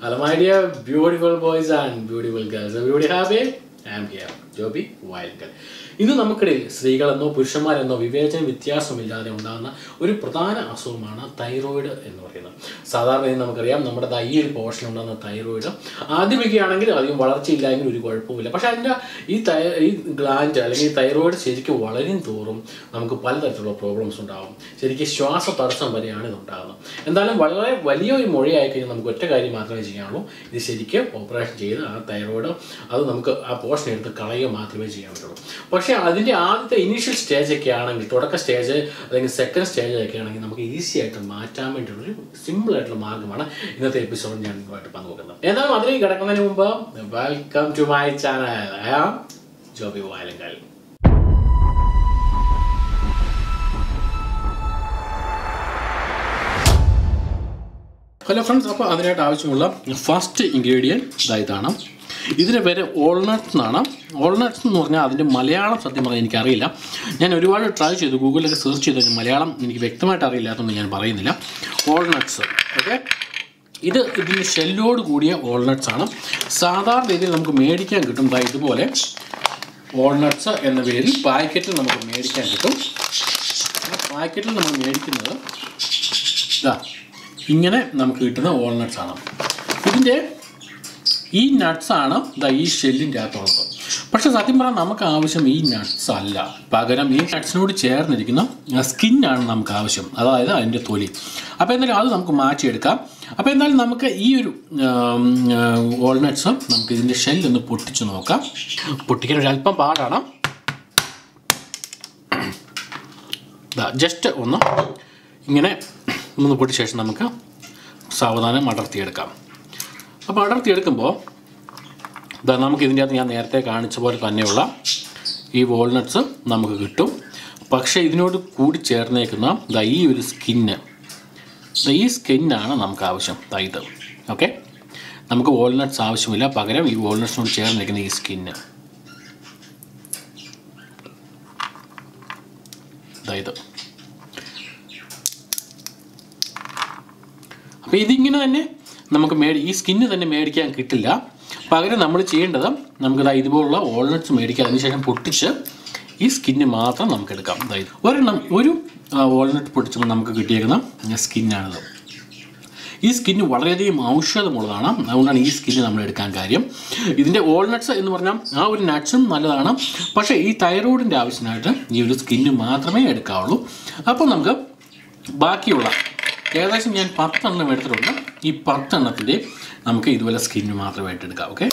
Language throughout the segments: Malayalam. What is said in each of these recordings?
Hello, my dear beautiful boys and beautiful girls. Everybody happy? I am here. Joby വയൽക്കൽ ഇന്ന് നമുക്കിടയിൽ സ്ത്രീകളെന്നോ പുരുഷന്മാരെന്നോ വിവേചന വ്യത്യാസമില്ലാതെ ഉണ്ടാകുന്ന ഒരു പ്രധാന അസുഖമാണ് തൈറോയിഡ് എന്ന് പറയുന്നത് സാധാരണ ഇത് നമുക്കറിയാം നമ്മുടെ ദാ ഈ ഒരു പോർഷൻ ഉണ്ടാകുന്ന തൈറോയിഡ് ആദ്യമൊക്കെയാണെങ്കിൽ അധികം വളർച്ചയില്ലെങ്കിൽ ഒരു കുഴപ്പമില്ല പക്ഷേ അതിൻ്റെ ഈ തൈ ഈ ഗ്ലാൻഡ് അല്ലെങ്കിൽ ഈ തൈറോയിഡ് ശരിക്കും വളരും തോറും നമുക്ക് പലതരത്തിലുള്ള പ്രോബ്ലംസ് ഉണ്ടാകും ശരിക്കും ശ്വാസ തടസ്സം വരെയാണ് ഇത് ഉണ്ടാകുന്നത് എന്തായാലും വളരെ വലിയ ഒരു മൊഴിയായി കഴിഞ്ഞാൽ നമുക്ക് ഒറ്റ കാര്യം മാത്രമേ ചെയ്യാനുള്ളൂ ഇത് ശരിക്കും ഓപ്പറേഷൻ ചെയ്ത് ആ തൈറോയിഡ് അത് നമുക്ക് ആ പോർഷൻ എടുത്ത് കളയുക മാത്രമേ ചെയ്യാൻ പറ്റുള്ളൂ പക്ഷേ അതിൻ്റെ ആദ്യത്തെ ഇനീഷ്യൽ സ്റ്റേജ് ഒക്കെ ആണെങ്കിൽ തുടക്ക സ്റ്റേജ് അല്ലെങ്കിൽ സെക്കൻഡ് സ്റ്റേജ് ഒക്കെ ആണെങ്കിൽ നമുക്ക് ഈസി ആയിട്ട് മാറ്റാൻ വേണ്ടിയുള്ള ഒരു സിമ്പിൾ ആയിട്ടുള്ള മാർഗ്ഗമാണ് ഇന്നത്തെ എപ്പിസോഡ് ഞാൻ നിങ്ങളുമായിട്ട് പങ്കുവെക്കുന്നത് എന്നാലും അതിലേക്ക് കിടക്കുന്നതിന് മുമ്പ് welcome to my channel I am Joby Vayalankal hello friends അപ്പോൾ അതിനായിട്ട് ആവശ്യമുള്ള ഫസ്റ്റ് ഇൻഗ്രീഡിയൻറ്റ് ഇതാണ് ഇതിൻ്റെ പേര് ഓൾനട്ട്സ് എന്നാണ് ഓൾനട്ട്സ് എന്ന് പറഞ്ഞാൽ അതിൻ്റെ മലയാളം സത്യം പറഞ്ഞാൽ എനിക്കറിയില്ല ഞാൻ ഒരുപാട് ട്രൈ ചെയ്തു ഗൂഗിളിലൊക്കെ സെർച്ച് ചെയ്തു മലയാളം എനിക്ക് വ്യക്തമായിട്ട് അറിയില്ലാത്തതുകൊണ്ട് ഞാൻ പറയുന്നില്ല ഓൾനട്ട്സ് ഓക്കെ ഇത് ഇതിൻ്റെ ഷെല്ലോട് കൂടിയ ഓൾനട്ട്സ് ആണ് സാധാരണ രീതിയിൽ നമുക്ക് മേടിക്കാൻ കിട്ടും ദാ ഇതുപോലെ ഓൾനട്ട്സ് എന്ന പേരിൽ പാക്കറ്റിൽ നമുക്ക് മേടിക്കാൻ കിട്ടും ആ പാക്കറ്റിൽ നമ്മൾ മേടിക്കുന്നത് ഇതാ ഇങ്ങനെ നമുക്ക് കിട്ടുന്ന വാൾനട്ട്സ് ആണ് ഇതിൻ്റെ ഈ നട്ട്സ് ആണ് ദാ ഈ ഷെല്ലിൻ്റെ അകത്തുള്ളത് പക്ഷെ സത്യം പറഞ്ഞാൽ നമുക്ക് ആവശ്യം ഈ നട്ട്സ് അല്ല പകരം ഈ നട്ട്സിനോട് ചേർന്നിരിക്കുന്ന സ്കിന്നാണ് നമുക്ക് ആവശ്യം അതായത് അതിൻ്റെ തൊലി അപ്പോൾ എന്തായാലും അത് നമുക്ക് മാറ്റിയെടുക്കാം അപ്പോൾ എന്തായാലും നമുക്ക് ഈ ഒരു വാൾനട്ട്സ് നമുക്ക് ഇതിൻ്റെ ഷെല്ലൊന്ന് പൊട്ടിച്ച് നോക്കാം പൊട്ടിക്കാൻ ഒരു അല്പം പാടാണ് ജസ്റ്റ് ഒന്ന് ഇങ്ങനെ ഒന്ന് പൊട്ടിയ ശേഷം നമുക്ക് സാവധാനം അടർത്തിയെടുക്കാം അപ്പോൾ അടർത്തിയെടുക്കുമ്പോൾ ഇതാ നമുക്ക് ഇതിൻ്റെ അകത്ത് ഞാൻ നേരത്തെ കാണിച്ച പോലെ തന്നെയുള്ള ഈ വാൾനട്ട്സ് നമുക്ക് കിട്ടും പക്ഷേ ഇതിനോട് കൂടി ചേർന്നേക്കുന്ന ദാ ഈ ഒരു സ്കിന്ന് ഈ സ്കിന്നാണ് നമുക്ക് ആവശ്യം ദാ ഇത് ഓക്കെ നമുക്ക് വാൾനട്ട്സ് ആവശ്യമില്ല പകരം ഈ വാൾനട്ട്സിനോട് ചേർന്നിരിക്കുന്ന ഈ സ്കിന്ന് ദാ ഇത് അപ്പോൾ ഇതിങ്ങനെ തന്നെ നമുക്ക് മേടി ഈ സ്കിന്ന് തന്നെ മേടിക്കാൻ കിട്ടില്ല പകരം നമ്മൾ ചെയ്യേണ്ടത് നമുക്കിതാ ഇതുപോലുള്ള വാൾനട്ട്സ് മേടിക്കുക അതിനുശേഷം പൊട്ടിച്ച് ഈ സ്കിന്ന് മാത്രം നമുക്ക് എടുക്കാം അതായത് ഒരെണ്ണം ഒരു വാൾനട്ട് പൊട്ടിച്ചപ്പോൾ നമുക്ക് കിട്ടിയേക്കുന്ന സ്കിന്നാണിത് ഈ സ്കിന്ന് വളരെയധികം ഔഷധമുള്ളതാണ് അതുകൊണ്ടാണ് ഈ സ്കിന്ന് നമ്മൾ എടുക്കാൻ കാര്യം ഇതിൻ്റെ വാൾനട്ട്സ് എന്ന് പറഞ്ഞാൽ ആ ഒരു നട്ട്സും നല്ലതാണ് പക്ഷേ ഈ തൈറോയിഡിൻ്റെ ആവശ്യത്തിനായിട്ട് ഈ ഒരു സ്കിന്ന് മാത്രമേ എടുക്കാവുള്ളൂ അപ്പോൾ നമുക്ക് ബാക്കിയുള്ള ഏകദേശം ഞാൻ പത്തെണ്ണം എടുത്തിട്ടുണ്ട് ഈ പത്തെണ്ണത്തിൻ്റെ നമുക്ക് ഇതുപോലെ സ്കിന്ന് മാത്രമായിട്ട് എടുക്കാം ഓക്കെ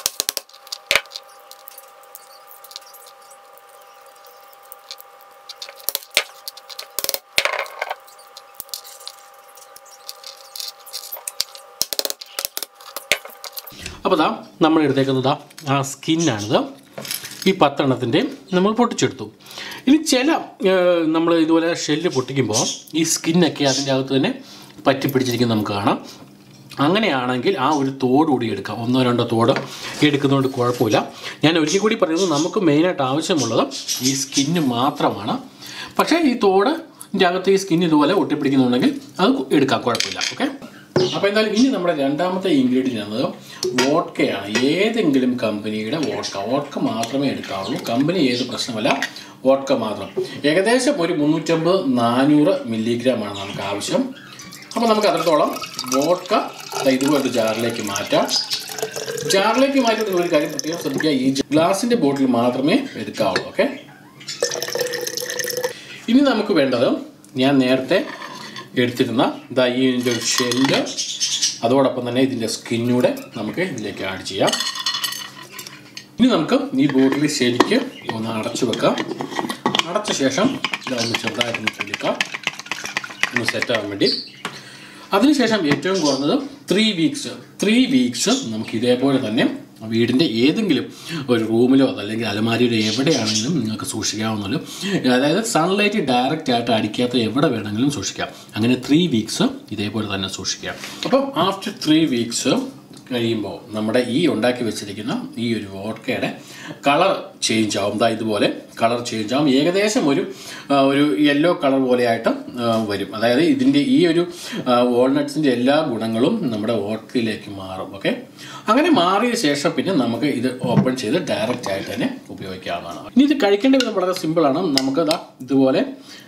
അപ്പോൾ ദാ നമ്മൾ എടുത്തേക്കുന്നത് ആ സ്കിന്നാണിത് ഈ പത്തെണ്ണത്തിൻ്റെ നമ്മൾ പൊട്ടിച്ചെടുത്തു ഇനി ചില നമ്മൾ ഇതുപോലെ ഷെല്ല് പൊട്ടിക്കുമ്പോൾ ഈ സ്കിന്നൊക്കെ അതിൻ്റെ അകത്ത് തന്നെ പറ്റിപ്പിടിച്ചിരിക്കുന്നത് നമുക്ക് കാണാം അങ്ങനെയാണെങ്കിൽ ആ ഒരു തോട് കൂടി എടുക്കാം ഒന്നോ രണ്ടോ തോട് എടുക്കുന്നതുകൊണ്ട് കുഴപ്പമില്ല ഞാൻ ഒരിക്കൽ കൂടി പറയുന്നത് നമുക്ക് മെയിനായിട്ട് ആവശ്യമുള്ളത് ഈ സ്കിന്ന് മാത്രമാണ് പക്ഷേ ഈ തോടിൻ്റെ അകത്ത് ഈ സ്കിൻ ഇതുപോലെ ഒട്ടിപ്പിടിക്കുന്നുണ്ടെങ്കിൽ അത് എടുക്കാം കുഴപ്പമില്ല ഓക്കെ അപ്പോൾ എന്തായാലും ഇനി നമ്മുടെ രണ്ടാമത്തെ ഇൻഗ്രീഡിയൻ്റ് എന്നത് വോഡ്കയാണ് ഏതെങ്കിലും കമ്പനിയുടെ വോഡ്ക വോഡ്ക മാത്രമേ എടുക്കാവുള്ളൂ കമ്പനി ഏത് പ്രശ്നമല്ല വോഡ്ക മാത്രം ഏകദേശം ഒരു മുന്നൂറ്റമ്പത് നാനൂറ് മില്ലിഗ്രാമാണ് നമുക്ക് ആവശ്യം അപ്പോൾ നമുക്ക് അത്രത്തോളം വോഡ്ക ഇതുപോലൊരു ജാറിലേക്ക് മാറ്റാം ജാറിലേക്ക് മാറ്റുന്ന ഒരു കാര്യം പ്രത്യേകം ശ്രദ്ധിക്കുക ഈ ഗ്ലാസിൻ്റെ ബോട്ടിൽ മാത്രമേ എടുക്കാവുള്ളൂ ഓക്കെ ഇനി നമുക്ക് വേണ്ടത് ഞാൻ നേരത്തെ എടുത്തിരുന്ന ദാ ഈ ഇതിൻ്റെ ഒരു ഷെല്ല് അതോടൊപ്പം തന്നെ ഇതിൻ്റെ സ്കിന്നൂടെ നമുക്ക് ഇതിലേക്ക് ആഡ് ചെയ്യാം ഇനി നമുക്ക് ഈ ബോട്ടിൽ ശരിക്ക് ഒന്ന് അടച്ചു വെക്കാം അടച്ച ശേഷം ഇതൊന്ന് ചെറുതായിട്ടൊന്ന് ചൊല്ലിക്കാം ഒന്ന് സെറ്റാകാൻ വേണ്ടി അതിനുശേഷം ഏറ്റവും കുറഞ്ഞത് ത്രീ വീക്സ് ത്രീ വീക്സ് നമുക്ക് ഇതേപോലെ തന്നെ വീടിൻ്റെ ഏതെങ്കിലും ഒരു റൂമിലോ അല്ലെങ്കിൽ അലമാരിയിലോ എവിടെയാണെങ്കിലും നിങ്ങൾക്ക് സൂക്ഷിക്കാവുന്നല്ലോ അതായത് സൺലൈറ്റ് ഡയറക്റ്റ് ആയിട്ട് അടിക്കാത്ത എവിടെ വേണമെങ്കിലും സൂക്ഷിക്കാം അങ്ങനെ ത്രീ വീക്സ് ഇതേപോലെ തന്നെ സൂക്ഷിക്കാം അപ്പം ആഫ്റ്റർ ത്രീ വീക്സ് കഴിയുമ്പോൾ നമ്മുടെ ഈ ഉണ്ടാക്കി വെച്ചിരിക്കുന്ന ഈ ഒരു വോഡ്കയുടെ കളർ ചേഞ്ച് ആവും ദാ ഇതുപോലെ കളർ ചേഞ്ച് ആവും ഏകദേശം ഒരു ആ, ഒരു യെല്ലോ കളർ പോലെയായിട്ട് ആ, വരും അതായത് ഇതിൻ്റെ ഈ ഒരു വാൾനട്ട്സിൻ്റെ എല്ലാ ഗുണങ്ങളും നമ്മുടെ ഓട്ടിലേക്ക് മാറും ഓക്കെ അങ്ങനെ മാറിയ ശേഷം പിന്നെ നമുക്ക് ഇത് ഓപ്പൺ ചെയ്ത് ഡയറക്റ്റ് ആയിട്ട് തന്നെ ഉപയോഗിക്കാവുന്നതാണ് ഇനി ഇത് കഴിക്കേണ്ട വിധം വളരെ സിമ്പിളാണ് നമുക്ക് ദാ ഇതുപോലെ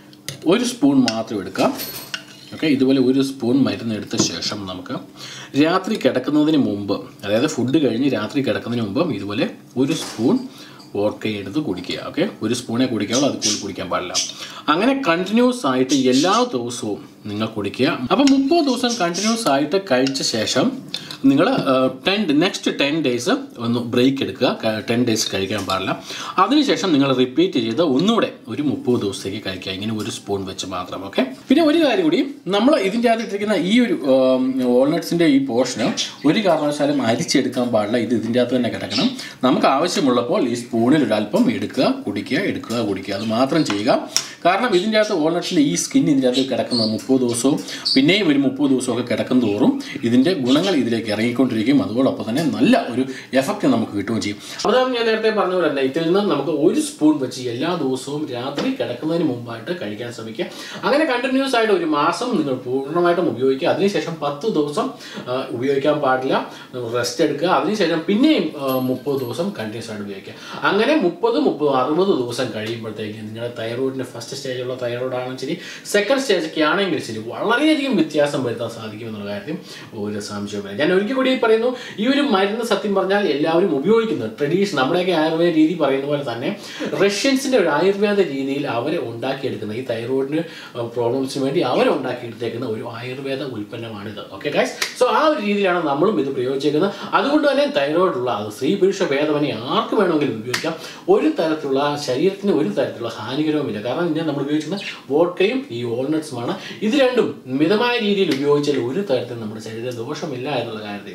ഒരു സ്പൂൺ മാത്രം എടുക്കാം ഓക്കെ ഇതുപോലെ ഒരു സ്പൂൺ മരുന്ന് എടുത്ത ശേഷം നമുക്ക് രാത്രി കിടക്കുന്നതിന് മുമ്പ് അതായത് ഫുഡ് കഴിഞ്ഞ് രാത്രി കിടക്കുന്നതിന് മുമ്പ് ഇതുപോലെ ഒരു സ്പൂൺ വോഡ്ക എടുത്ത് കുടിക്കുക ഓക്കെ ഒരു സ്പൂണേ കുടിക്കാവുള്ളൂ അത് കൂടുതൽ കുടിക്കാൻ പാടില്ല അങ്ങനെ കണ്ടിന്യൂസ് ആയിട്ട് എല്ലാ ദിവസവും നിങ്ങൾ കുടിക്കുക അപ്പം മുപ്പത് ദിവസം കണ്ടിന്യൂസ് ആയിട്ട് കഴിച്ച ശേഷം നിങ്ങൾ ടെൻ നെക്സ്റ്റ് ടെൻ ഡേയ്സ് ഒന്ന് ബ്രേക്ക് എടുക്കുക ടെൻ ഡേയ്സ് കഴിക്കാൻ പാടില്ല അതിനുശേഷം നിങ്ങൾ റിപ്പീറ്റ് ചെയ്ത് ഒന്നുകൂടെ ഒരു മുപ്പത് ദിവസത്തേക്ക് കഴിക്കുക ഇങ്ങനെ ഒരു സ്പൂൺ വെച്ച് മാത്രം ഓക്കെ പിന്നെ ഒരു കാര്യം കൂടി നമ്മൾ ഇതിൻ്റെ അകത്ത് ഇട്ടിരിക്കുന്ന ഈ ഒരു വാൾനട്ട്സിൻ്റെ ഈ പോർഷന് ഒരു കാരണവശാലും അരിച്ചെടുക്കാൻ പാടില്ല ഇത് ഇതിൻ്റെ അകത്ത് തന്നെ കിടക്കണം നമുക്ക് ആവശ്യമുള്ളപ്പോൾ ഈ സ്പൂണിൽ ഒരല്പം എടുക്കുക കുടിക്കുക എടുക്കുക കുടിക്കുക അത് മാത്രം ചെയ്യുക കാരണം ഇതിൻ്റെ അകത്ത് വാൾനട്ട്സിൻ്റെ ഈ സ്കിൻ ഇതിൻ്റെ അകത്ത് കിടക്കുന്ന മുപ്പത് ദിവസവും പിന്നെയും ഒരു മുപ്പത് ദിവസമൊക്കെ കിടക്കും തോറും ഇതിൻ്റെ ഗുണങ്ങൾ ഇതിലേക്ക് ഇറങ്ങിക്കൊണ്ടിരിക്കും അതോടൊപ്പം തന്നെ നല്ല ഒരു എഫക്റ്റ് നമുക്ക് കിട്ടുകയും ചെയ്യും അതാണ് ഞാൻ നേരത്തെ പറഞ്ഞ പോലെ തന്നെ ഇതിൽ നിന്ന് നമുക്ക് ഒരു സ്പൂൺ വെച്ച് എല്ലാ ദിവസവും രാത്രി കിടക്കുന്നതിന് മുമ്പായിട്ട് കഴിക്കാൻ ശ്രമിക്കുക അങ്ങനെ കണ്ടിന്യൂസ് ആയിട്ട് ഒരു മാസം നിങ്ങൾ പൂർണ്ണമായിട്ടും ഉപയോഗിക്കുക അതിനുശേഷം പത്ത് ദിവസം ആ, ഉപയോഗിക്കാൻ പാടില്ല റെസ്റ്റ് എടുക്കുക അതിനുശേഷം പിന്നെയും മുപ്പത് ദിവസം കണ്ടിന്യൂസ് ആയിട്ട് ഉപയോഗിക്കുക അങ്ങനെ മുപ്പത് മുപ്പത് അറുപത് ദിവസം കഴിയുമ്പോഴത്തേക്ക് നിങ്ങളുടെ തൈറോയിഡിൻ്റെ ഫസ്റ്റ് സ്റ്റേജുള്ള തൈറോയിഡ് ആണെങ്കിലും ശരി സെക്കൻഡ് സ്റ്റേജൊക്കെ ആണെങ്കിലും ശരി വളരെയധികം വ്യത്യാസം വരുത്താൻ സാധിക്കും എന്നുള്ള കാര്യത്തിൽ ഒരു സംശയവുമില്ല ഞാൻ ഒരിക്കൽ കൂടി പറയുന്നു ഈ ഒരു മരുന്ന് സത്യം പറഞ്ഞാൽ എല്ലാവരും ഉപയോഗിക്കുന്നത് ട്രഡീഷൻ നമ്മുടെയൊക്കെ ആയുർവേദ രീതി പറയുന്ന പോലെ തന്നെ റഷ്യൻസിൻ്റെ ഒരു ആയുർവേദ രീതിയിൽ അവർ ഉണ്ടാക്കിയെടുക്കുന്ന ഈ തൈറോയിഡിന് പ്രോബ്ലംസിന് വേണ്ടി അവർ ഉണ്ടാക്കിയെടുത്തേക്കുന്ന ഒരു ആയുർവേദ ഉൽപ്പന്നമാണിത് ഓക്കെ ഗൈസ് സോ ആ ഒരു രീതിയിലാണ് നമ്മളും ഇത് പ്രയോഗിച്ചേക്കുന്നത് അതുകൊണ്ട് തന്നെ തൈറോയിഡ് ഉള്ള അത് സ്ത്രീ പുരുഷ ഭേദമനെ ആർക്ക് വേണമെങ്കിലും ഉപയോഗിക്കാം ഒരു തരത്തിലുള്ള ശരീരത്തിന് ഒരു തരത്തിലുള്ള ഹാനികരവുമില്ല കാരണം ഇതിനെ നമ്മൾ ഉപയോഗിക്കുന്ന വോഡ്കയും ഈ വാൾനട്ട്സുമാണ് ഇത് രണ്ടും മിതമായ രീതിയിൽ ഉപയോഗിച്ചാൽ ഒരു തരത്തിലും നമ്മുടെ ശരീര ദോഷമില്ല എന്നുള്ള കാര്യത്തിൽ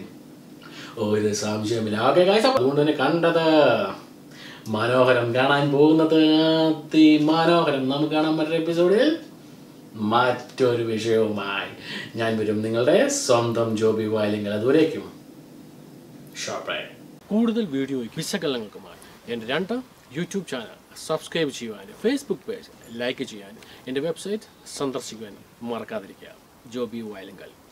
ഒരു സംശയമില്ല ഓക്കെ ഗൈസ് അതുകൊണ്ട് തന്നെ കണ്ടത് മനോഹരം കാണാൻ പോകുന്നത് മനോഹരം നമുക്ക് കാണാൻ പറ്റുന്ന എപ്പിസോഡിൽ മറ്റൊരു വിഷയവുമായി ഞാൻ വരും നിങ്ങളുടെ സ്വന്തം ജോബി വായിലെങ്കിൽ അതുവരേക്കും ഷോർട്ടായി കൂടുതൽ വീഡിയോയ്ക്ക് വിശകലനങ്ങൾക്കുമായി എൻ്റെ രണ്ട് യൂട്യൂബ് ചാനൽ സബ്സ്ക്രൈബ് ചെയ്യുവാനും ഫേസ്ബുക്ക് പേജ് ലൈക്ക് ചെയ്യാനും എൻ്റെ വെബ്സൈറ്റ് സന്ദർശിക്കുവാനും മറക്കാതിരിക്കുക ജോബി വയലിങ്കൽ